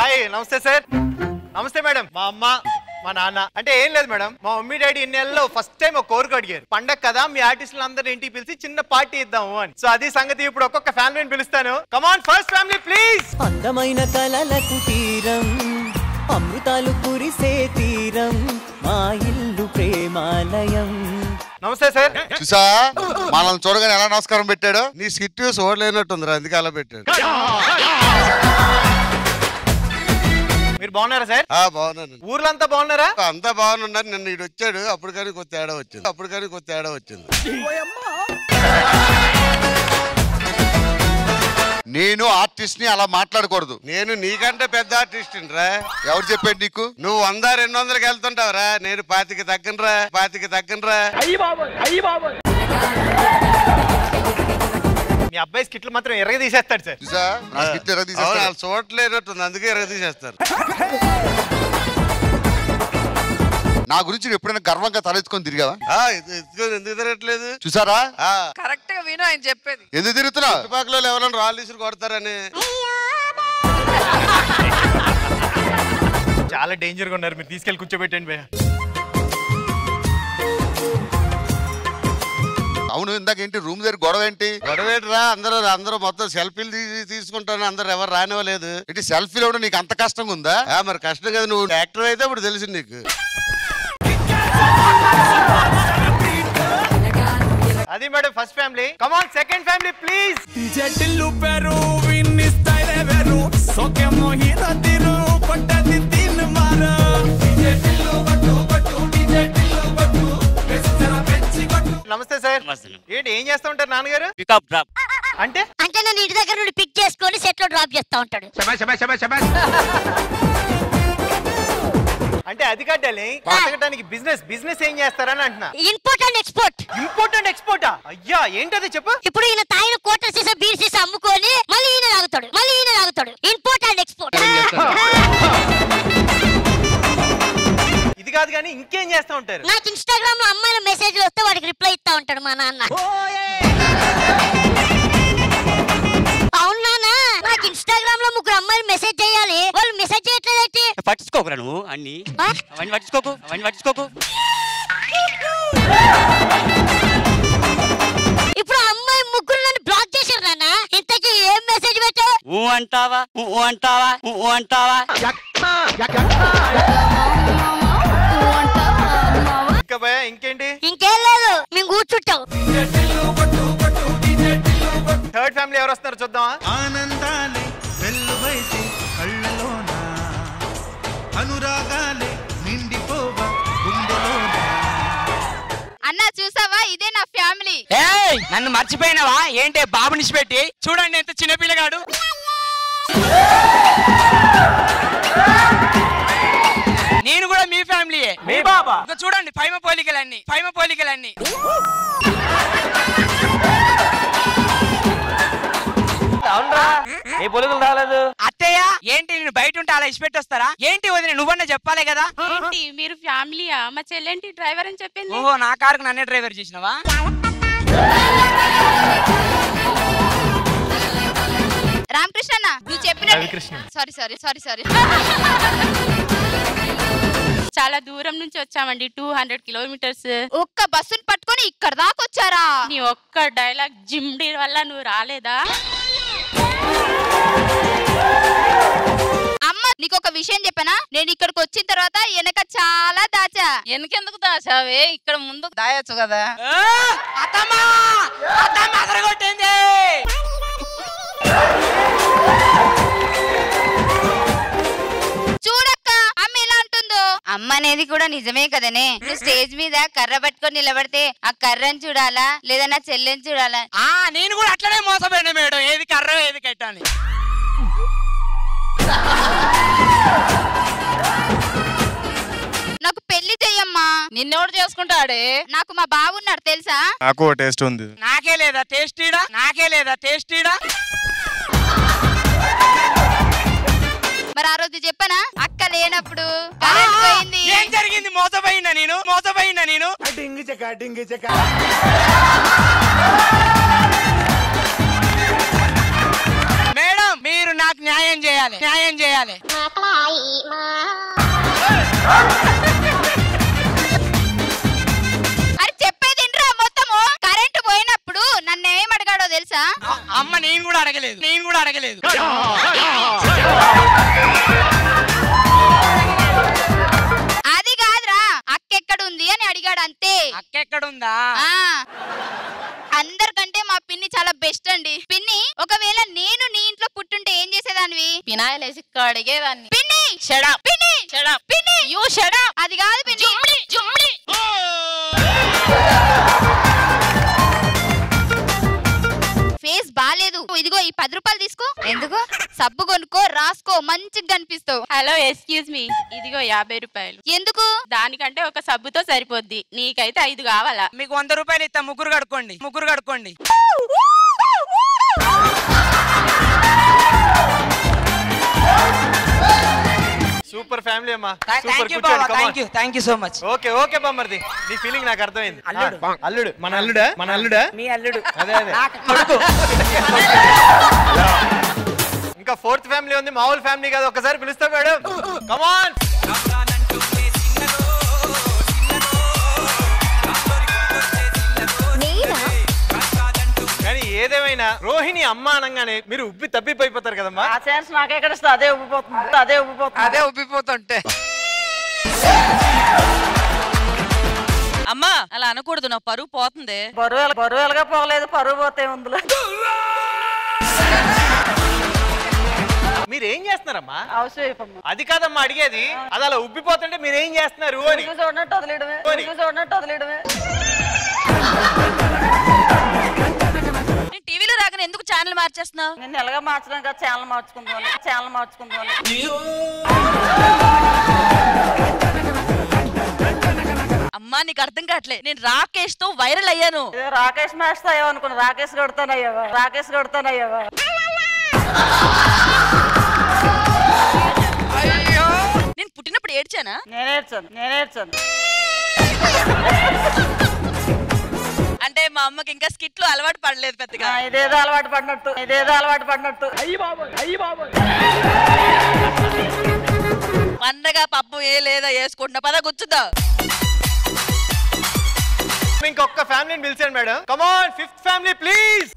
Hi నమస్తే sir నమస్తే madam మా అమ్మ మా నాన్న అంటే ఏం లేదు మేడం మా మమ్మీ డాడీ ఇన్ని నెలల్లో ఫస్ట్ టైం ఒక కోరిక అడిగారు పండగ కదా మీ ఆర్టిస్టులు అందరూ ఇంటికి పిలిచి చిన్న పార్టీ ఇద్దాము అని సో అది సంగతి ఇప్పుడు ఒక్కొక్క ఫ్యామిలీని పిలుస్తాను కమాన్ ఫస్ట్ ఫ్యామిలీ ప్లీజ్ అందమైన కలలకు తీరం అమృతాలు కురిసే తీరం మా ఇల్లు ప్రేమాలయం నమస్తే సార్ చూసా మనల్ని చూడగానే ఎలా నమస్కారం పెట్టాడు నీ స్కిట్ చూడలేనట్టుందిరా అందుకే అలా పెట్టాడు మీరు బాగున్నారా సార్ ఆ బాగున్నాను ఊర్లంతా బాగున్నారా అంతా బాగున్నారు నిన్న ఇటు వచ్చాడు అప్పుడు కానీ కొత్త తేడా వచ్చింది అప్పుడు కానీ కొత్త తేడా వచ్చింది నేను ఆర్టిస్ట్ ని అలా మాట్లాడకూడదు నేను నీకంటే పెద్ద ఆర్టిస్ట్ రా ఎవరు చెప్పాడు నీకు నువ్వు వంద రెండు వందలకి వెళ్తుంటావురా నేను పాతికి తగ్గనరా పాతికి తగ్గనరా మీ అబ్బాయి స్కిట్లు మాత్రం ఎర్రగా తీసేస్తాడు సార్ చూసా నా స్కిట్ ఎర్ర తీసేస్తాడు. అవును, వాళ్ళు చూడలేనట్టుంది అందుకే ఎర్ర తీసేస్తారు నా గురించి నువ్వు ఎప్పుడైనా గర్వంగా తలెత్తుకొని తిరిగావా ఆ, ఇది ఎత్తుకొని ఎందుకు తిరగట్లేదు చూసారా ఆ, కరెక్ట్ గా విను ఆయన చెప్పేది ఎందుకు తిరుగుతున్నావు చుట్టుపక్కల ఎవరైనా రాళ్ళు తీసుకుని కొడతారని చాలా డేంజర్ గా ఉన్నారు మీరు తీసుకెళ్ళి కూర్చోబెట్టండి భయ్యా అవును ఇందాక ఏంటి రూమ్ దగ్గర గొడవ ఏంటి గొడవేట్రా అందరూ అందరూ మొత్తం సెల్ఫీలు తీసి తీసుకుంటాను అందరు ఎవరు రానివ్వలేదు ఏంటి సెల్ఫీలు ఇవ్వడం నీకు అంత కష్టంగా ఉందా ఆ, మరి కష్టం కదా నువ్వు యాక్టర్ అయితే ఇప్పుడు తెలిసింది నీకు అది madam first family come on second family please జటిల్లు పెరు విన్ని స్టైల్ వేరు సోకే మోహిత తిరు కొట్టది తిన్ మారు జటిల్లు కొట్టు కొట్టు జటిల్లు కొట్టు వెచ్చర పెంచి కొట్టు నమస్తే సార్ ఏంటి ఏం చేస్తూ ఉంటారు నాన్నగారు పికప్ డ్రాప్ అంటే అంటే నన్ను ఇంటి దగ్గర నుండి పిక్ చేసుకొని సెట్ లో డ్రాప్ చేస్తా ఉంటాడు అంటే అది కట్టాలి బతకడానికి బిజినెస్ బిజినెస్ ఏం చేస్తారని అంటున్నా import and export import and ఎక్స్పోర్టా అయ్యా ఏంటది చెప్పు ఇప్పుడు ఈయన తాగిన కోట సీసా బీర్ సీసా అమ్ముకొని మళ్ళీ ఈయన తాగుతాడు మళ్ళీ ఈయన తాగుతాడు ఇంపోర్ట్ అండ్ ఎక్స్పోర్ట్ ఇది కాదు కానీ ఇంకేం చేస్తా ఉంటారు నాకు ఇన్స్టాగ్రామ్ లో అమ్మాయిల మెసేజ్ వస్తే వాడికి రిప్లై ఇస్తా ఉంటాడు మా నాన్న అవును నాన్న నాకు ఇన్స్టాగ్రామ్ లో ముగ్గురు అమ్మాయిలు మెసేజ్ చేయాలి వాళ్ళు మెసేజ్ చేయట్లేదేంటి పట్టించుకోకురా నువ్వు అన్ని ఆ? అవన్నీ పట్టించుకోకు అవన్నీ పట్టించుకోకు ఇప్పుడు ఆ అమ్మాయి ముగ్గురు నన్ను బ్లాక్ చేశారు నాన్న ఇంతకీ ఏం మెసేజ్ పెట్టావు ఊ అంటావా ఊ అంటావా ఊ అంటావా ఇంకా భయ ఇంకేంటి ఇంకేం లేదు మేము కూర్చుంటాం థర్డ్ ఫ్యామిలీ ఎవరు వస్తారో చూద్దామా ఆనందాలే వెల్లువైతే కళ్ళలోన అనురాగాలే నిండిపోవ గుండెలోన అన్న చూసావా ఇదే నా ఫ్యామిలీ ఏయ్ నన్ను మర్చిపోయినావా ఏంటి బాబునిసి పెట్టి చూడండి ఎంత చిన్న పిల్లగాడు నేను కూడా మీ ఫ్యామిలీయే మీ బాబా చూడండి పైమ పోలికలన్నీ పైమ పోలికలన్నీ ఏ పొలుగులు రాలేదు అత్తయ్య ఏంటి నేను బయట ఉంటే అలా ఇచ్చిపెట్టి వస్తారా ఏంటి వదిన నువ్వన్నా చెప్పాలి కదా ఏంటి మీరు ఫ్యామిలీయా మా చెల్లెంటి డ్రైవర్ అని చెప్పింది ఓహో నా కారుకు నన్నే డ్రైవర్ చేసినావా రామకృష్ణ అన్న నువ్వు చెప్పిన Ravikrishna. Sorry sorry sorry sorry చాలా దూరం నుంచి వచ్చామండి టూ హండ్రెడ్ కిలోమీటర్స్ ఒక్క బస్సుని పట్టుకొని ఇక్కడ దాకా వచ్చారా నీ ఒక్క డైలాగ్ జిమ్డి వల్ల నువ్వు రాలేదా అమ్మ నీకు ఒక విషయం చెప్పనా నేను ఇక్కడికి వచ్చిన తర్వాత వెనక చాలా దాచా వెనకెందుకు దాచావే ఇక్కడ ముందు దాయొచ్చు కదా ఆ! అత్తమ్మా అత్తమ్మ అదరగొట్టింది చూడక్క అమ్మ ఎలా అంటుందో అమ్మ అనేది కూడా నిజమే కదనే నువ్వు స్టేజ్ మీద కర్ర పట్టుకొని నిలబడితే ఆ కర్రని చూడాలా లేదా నా చెల్లెని చూడాలా ఆ నేను కూడా అట్లనే మోసపోయినా మేడం ఏది కర్ర ఏది కట్టాలి నాకు పెళ్లి చెయ్యమ్మా నిన్నెవడు చేసుకుంటాడే నాకు మా బావున్నాడు తెలుసా నాకు టేస్ట్ ఉంది నాకే లేదా టేస్టీడా నాకే లేదా టేస్టీడా మరి ఆ రోజు చెప్పనా అక్క లేనప్పుడు కరెంట్ పోయింది ఏం జరిగింది మోసపోయినా నేను మోసపోయినా నేను డింగి చెక డింగి చెక మేడం మీరు నా నాకు న్యాయం చేయాలి న్యాయం చేయాలి అరే చెప్పేది వినరా మొత్తము కరెంటు పోయినప్పుడు నన్ను ఏం అడిగాడో తెలుసా అ- అమ్మ నేను కూడా అడగలేదు నేను కూడా అడగలేదు అది కాదురా అక్క ఎక్కడుంది అని అడిగాడు అంతే అక్కెక్కడుందా ఆ అందరికంటే మా పిన్ని చాలా బెస్ట్ అండి పిన్ని ఒకవేళ నేను నీ ఇంట్లో పుట్టుంటే ఏం చేసేదానివి పినాయలేసి కడిగేదాన్ని పిన్ని షడప్ పిన్ని షడప్ పిన్ని యూ షడప్ అది కాదు పిన్ని జుమ్లి జుమ్లి ఫేస్ బాగాలేదు ఇదిగో ఈ పది రూపాయలు తీసుకో ఎందుకు సబ్బు కొనుక్కో రాసుకో మంచిగా కనిపిస్తావు హలో ఎక్స్క్యూజ్ మీ ఇదిగో యాభై రూపాయలు ఎందుకు దానికంటే ఒక సబ్బుతో సరిపోద్ది నీకైతే ఐదు కావాలా మీకు వంద రూపాయలు ఇస్తా ముగ్గురు కడుక్కోండి ముగ్గురు కడుక్కోండి సూపర్ ఫ్యామిలీ అమ్మా థ్యాంక్ సూపర్ యూ కూర్చోండి బాబా come on. Thank you thank you so much okay okay బామ్మర్ది నీ ఫీలింగ్ నాకు అర్థమైంది అల్లుడు. ఆ, అల్లుడు మన అల్లుడా మన అల్లుడా మీ అల్లుడు అదే అదే నాకు కొడుకు ఇంకా ఫోర్త్ ఫ్యామిలీ ఉంది మామూలు ఫ్యామిలీ కాదు ఒకసారి పిలుస్తా మేడం కమాన్ కానీ ఏదేమైనా రోహిణి అమ్మ అనగానే మీరు ఉబ్బి తప్పిపోయిపోతారు కదమ్మా ఆ ఛాన్స్ నాకెక్కడ ఇస్తుంది అదే ఉబ్బిపోతుంది అదే ఉబ్బిపోతుంది అదే ఉబ్బిపోతుంటే అమ్మా అలా అనకూడదు నా పరువు పోతుంది బరువు బరువులుగా పోలేదు పరువు పోతే ఉందిలో మీరు ఏం చేస్తున్నారమ్మా హౌస్ వైఫ్ అమ్మ అది కాదమ్మా అడిగేది అది అలా ఉబ్బిపోతుంటే మీరు ఏం చేస్తున్నారు అని ఉరుకు చూడనట్టు వదిలేయడమే పోనీ. ఉరుకు చూడనట్టు వదిలేయడమే నేను టీవీలో రాగానే ఎందుకు ఛానల్ మార్చేస్తున్నావు నేను నెలగా మార్చడం కదా ఛానల్ మార్చుకుందాం ఛానల్ మార్చుకుందాం అమ్మా నీకు అర్థం కావట్లే నేను రాకేష్ తో వైరల్ అయ్యాను ఏదో రాకేష్ మాస్టర్ అయ్యావు అనుకున్నా రాకేష్ కొడతానయ్యావా రాకేష్ కొడతానయ్యావా నేను పుట్టినప్పుడు ఏడ్చానా నేనేడ్చాను నేనేడ్చాను అంటే మా అమ్మకి ఇంకా స్కిట్లు అలవాటు పడలేదు పెద్దగా ఆ, ఇదేదో అలవాటు పడినట్టు ఇదేదో అలవాటు పడినట్టు పండగ పప్పు ఏ లేదా వేసుకుంటున్నా పద కూర్చుందా ఇంకొక ఫ్యామిలీని పిలిచాను madam come on fifth family please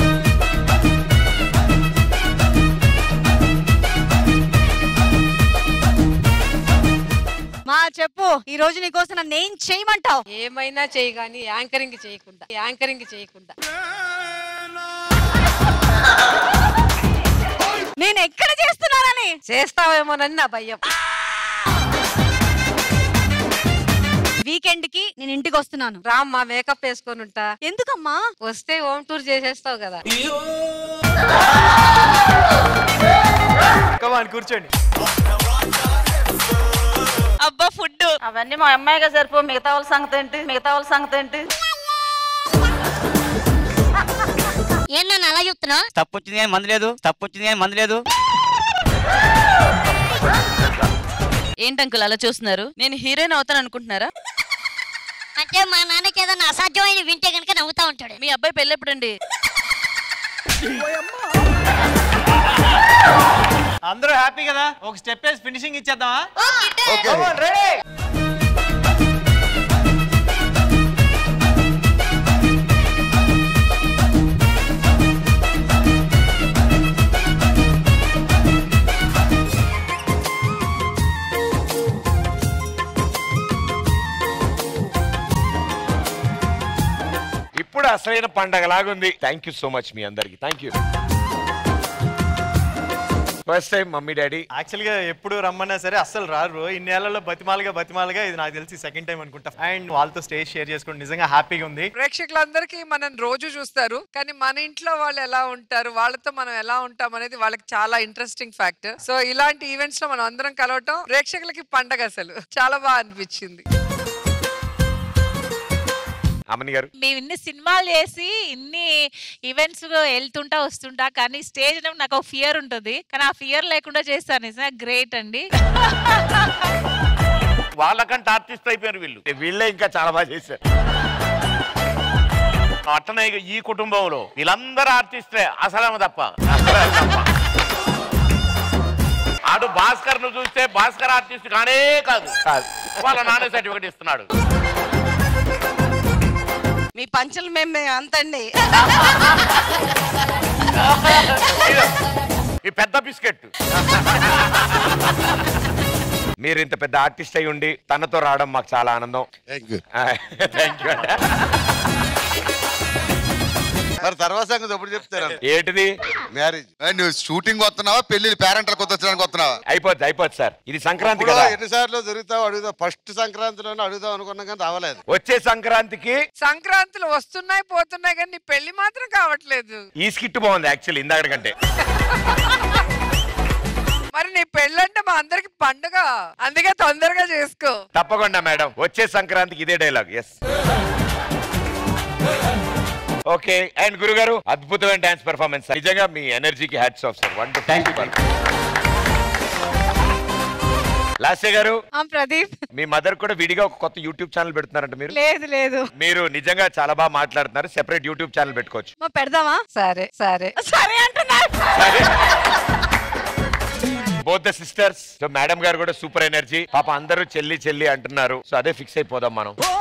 మా చెప్పు ఈ రోజు నీకోసం నన్ను ఏం చేయమంటావు ఏమైనా చేయి కానీ యాంకరింగ్ చేయకుండా యాంకరింగ్ చేయకుండా నేను ఎక్కడ చేస్తున్నానని చేస్తావేమోనని నా భయం వీకెండ్ కి నేను ఇంటికి వస్తున్నాను రామ్మా మేకప్ వేసుకొని ఉంటా ఎందుకమ్మా వస్తే హోమ్ టూర్ చేసేస్తావు కదా కమాన్ కూర్చోండి అబ్బా ఫుడ్ అవన్నీ మా అమ్మాయిగా సరిపో మిగతా వాళ్ళ సంగతి ఏంటి మిగతా వాళ్ళ సంగతి ఏంటి ఏం నన్ను అలా చూస్తున్నా తప్పు వచ్చింది కానీ మందు లేదు తప్పు వచ్చింది కానీ మందు లేదు ఏంటి అంకుల్ అలా చూస్తున్నారు నేను హీరోయిన్ అవుతాను అనుకుంటున్నారా అంటే మా నాన్నకి ఏదైనా అసాధ్యమైన వింటే కనుక నవ్వుతా ఉంటాడు మీ అబ్బాయి పెళ్ళి ఎప్పుడండి అందరూ హ్యాపీ కదా ఒక స్టెప్ వేసి ఫినిషింగ్ ఇచ్చేద్దామా ఓకే రెడీ ఇప్పుడు అసలైన పండగ లాగుంది థ్యాంక్ యూ సో మచ్ మీ అందరికి thank you first time mummy daddy actual గా ఎప్పుడు రమ్మన్నా సరే అస్సలు రారు ఇన్నేళ్లలో బతిమాలుగా బతిమాలుగా ఇది నాకు తెలిసి సెకండ్ టైం అనుకుంటా అండ్ వాళ్ళతో స్టేజ్ షేర్ చేసుకోండి నిజంగా హ్యాపీగా ఉంది ప్రేక్షకులందరికీ మనం రోజు చూస్తారు కానీ మన ఇంట్లో వాళ్ళు ఎలా ఉంటారు వాళ్ళతో మనం ఎలా ఉంటాం అనేది వాళ్ళకి చాలా ఇంట్రెస్టింగ్ ఫ్యాక్టర్ సో ఇలాంటి ఈవెంట్స్ లో మనం అందరం కలవటం ప్రేక్షకులకి పండగ అసలు చాలా బాగా అనిపించింది అమ్మని గారు మేము ఇన్ని సినిమాలు చేసి ఇన్ని ఈవెంట్స్ వెళ్తుంటా వస్తుంటా కానీ స్టేజ్ నాకు ఒక ఫియర్ ఉంటుంది కానీ ఆ ఫియర్ లేకుండా చేస్తాను నిజంగా గ్రేట్ అండి వాళ్ళకంటే ఆర్టిస్ట్ అయిపోయారు వీళ్ళు వీళ్ళే ఇంకా చాలా బాగా చేశారు అట్లనే ఇక ఈ కుటుంబంలో వీళ్ళందరూ ఆర్టిస్టే అసలేమో తప్ప అసలేమో తప్ప ఆడు భాస్కర్ ను చూస్తే భాస్కర్ ఆర్టిస్ట్ కానే కాదు వాళ్ళ నాన్న సర్టిఫికెట్ ఇస్తున్నాడు మీ పంచలు మేము అంతండి ఈ పెద్ద బిస్కెట్ మీరు ఇంత పెద్ద ఆర్టిస్ట్ అయి ఉండి తనతో రావడం మాకు చాలా ఆనందం థ్యాంక్ యూ థ్యాంక్ యూ మరి తర్వాత సంగతి ఎప్పుడు చెప్తారు ఏంటిది మ్యారేజ్ నువ్వు షూటింగ్ వస్తున్నావా పెళ్లి పేరెంటల్ కొత్త వచ్చడానికి వస్తున్నావా అయిపోద్ది అయిపోద్ది సార్ ఇది సంక్రాంతి ఇప్పుడు కదా ఎన్నిసార్లు దొరుకుతావు అడుగుతావు ఫస్ట్ సంక్రాంతిలోనే అడుగుదాం అనుకున్నాం కానీ రావలేదు వచ్చే సంక్రాంతికి సంక్రాంతులు వస్తున్నాయి పోతున్నాయి కానీ నీ పెళ్లి మాత్రం కావట్లేదు ఈ స్కిట్ బాగుంది యాక్చువల్లీ ఇందాక కంటే మరి నీ పెళ్ళంటే మా అందరికి పండుగ అందుకే తొందరగా చేసుకో తప్పకుండా మేడం వచ్చే సంక్రాంతికి ఇదే డైలాగ్ ఎస్ ఓకే అండ్ గురుగారు అద్భుతమైన డాన్స్ పెర్ఫార్మెన్స్ నిజంగా మీ ఎనర్జీకి hats off sir one thank you Lasya garu ఆ, ప్రదీప్ మీ మదర్ కూడా విడిగా ఒక కొత్త యూట్యూబ్ ఛానల్ పెడుతున్నారంట మీరు లేదు లేదు మీరు నిజంగా చాలా బాగా మాట్లాడుతున్నారు సెపరేట్ యూట్యూబ్ ఛానల్ పెట్టుకోవచ్చు మా పెడదామా సరే సరే సరే అంటున్నా both the sisters so madam గారు కూడా సూపర్ ఎనర్జీ పాప అందరూ చెల్లి చెల్లి అంటున్నారు సో అదే ఫిక్స్ అయిపోదాం మనం